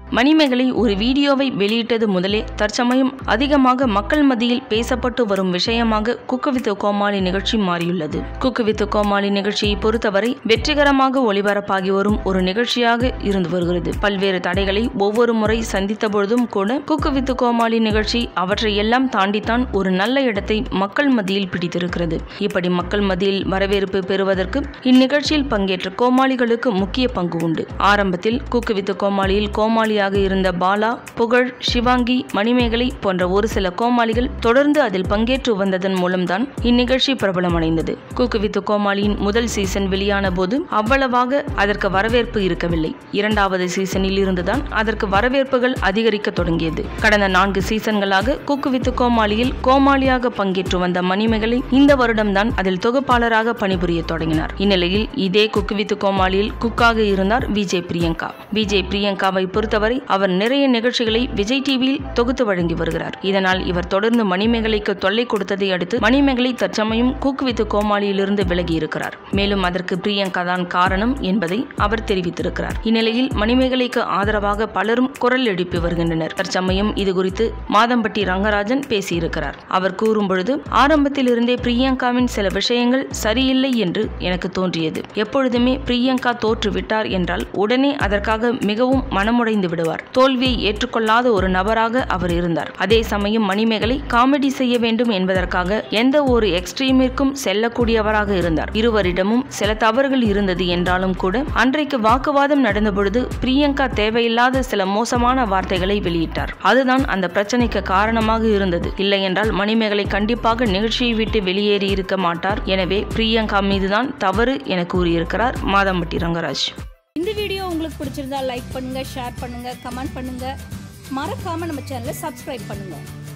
மணிமேகலை ஒரு வீடியோவை வெளியிட்டது முதலே தற்சமயம் அதிகமாக மக்கள் மத்தியில் பேசப்பட்டு வரும் விஷயமாக குக்கு வித் கோமாளி நிகழ்ச்சி மாறியுள்ளது குக்கு வித் கோமாளி நிகழ்ச்சியை பொறுத்தவரை வெற்றிகரமாக ஒளிபரப்பாகி வரும் ஒரு நிகழ்ச்சியாக இருந்து வருகிறது பல்வேறு தடைகளை ஒவ்வொரு முறை சந்தித்த பொழுதும் கூட குக்கு வித் கோமாளி நிகழ்ச்சி அவற்றை எல்லாம் தாண்டித்தான் ஒரு நல்ல இடத்தை மக்கள் மத்தியில் பிடித்திருக்கிறது இப்படி மக்கள் மத்தியில் வரவேற்பு பெறுவதற்கு இந்நிகழ்ச்சியில் பங்கேற்ற கோமாளிகளுக்கு முக்கிய பங்கு உண்டு ஆரம்பத்தில் குக்கு வித் கோமாளியில் கோமாளியாக இருந்த பாலா புகழ் சிவாங்கி மணிமேகலை போன்ற ஒரு சில கோமாளிகள் தொடர்ந்து அதில் பங்கேற்று வந்ததன் மூலம்தான் இந்நிகழ்ச்சி பிரபலமடைந்தது குக்கு வித் கோமாளியின் முதல் சீசன் வெளியான போது அவ்வளவாக அதற்கு வரவேற்பு இருக்கவில்லை இரண்டாவது சீசனில் இருந்துதான் அதற்கு வரவேற்புகள் அதிகரிக்க தொடங்கியது கடந்த நான்கு சீசன்களாக குக்கு வித் கோமாளியில் கோமாளியாக பங்கேற்று வந்த மணிமேகலை இந்த வருடம்தான் அதில் தொகுப்பாளராக பணிபுரிய தொடங்கினார் இந்நிலையில் இதே குக்கு வித் கோமாளியில் குக்காக இருந்தார் விஜய் பிரியங்கா விஜய் பிரியங்காவை பொறுத்தவரை அவர் நிறைய நிகழ்ச்சிகளை விஜய் டிவியில் தொகுத்து வழங்கி வருகிறார் இதனால் இவர் தொடர்ந்து மணிமேகலைக்கு தொல்லை கொடுத்ததை அடுத்து மணிமேகலை தற்சமயம் குக் வித் கோமாளியிலிருந்து விலகி இருக்கிறார் மேலும் அதற்கு பிரியங்கா தான் காரணம் என்பதை அவர் தெரிவித்திருக்கிறார் இந்நிலையில் மணிமேகலைக்கு ஆதரவாக பலரும் குரல் எழுப்பி வருகின்றனர் தற்சமயம் இது குறித்து மாதம்பட்டி ரங்கராஜன் பேசியிருக்கிறார் அவர் கூறும் பொழுது ஆரம்பத்தில் இருந்தே பிரியங்காவின் சில விஷயங்கள் சரியில்லை என்று எனக்கு தோன்றியது எப்பொழுதுமே பிரியங்கா தோற்று விட்டார் என்றால் உடனே அதற்காக மிகவும் மனமுடைந்து விடுவார் தோல்வியை ஏற்றுக்கொள்ளாத ஒரு நபராக அவர் இருந்தார் அதே சமயம் மணிமேகலை காமெடி செய்ய வேண்டும் என்பதற்காக எந்த ஒரு எக்ஸ்ட்ரீமிற்கும் செல்லக்கூடியவராக இருந்தார் இருவரிடமும் சில தவறுகள் இருந்தது என்றாலும் கூட அன்றைக்கு வாக்குவாதம் நடந்த பொழுது பிரியங்கா தேவையில்லாத சில மோசமான வார்த்தைகளை வெளியிட்டார் அதுதான் அந்த பிரச்சனைக்கு காரணமாக இருந்தது இல்லை என்றால் மணிமேகலை கண்டிப்பாக நிகழ்ச்சியை விட்டு வெளியேறி இருக்க மாட்டார் எனவே பிரியங்கா மீதுதான் தவறு என கூறியிருக்கிறார் மாதம்பட்டி ரங்கராஜ் இந்த வீடியோ உங்களுக்கு பிடிச்சிருந்தா லைக் பண்ணுங்க ஷேர் பண்ணுங்க கமெண்ட் பண்ணுங்க மறக்காம நம்ம சேனலை சப்ஸ்கிரைப் பண்ணுங்க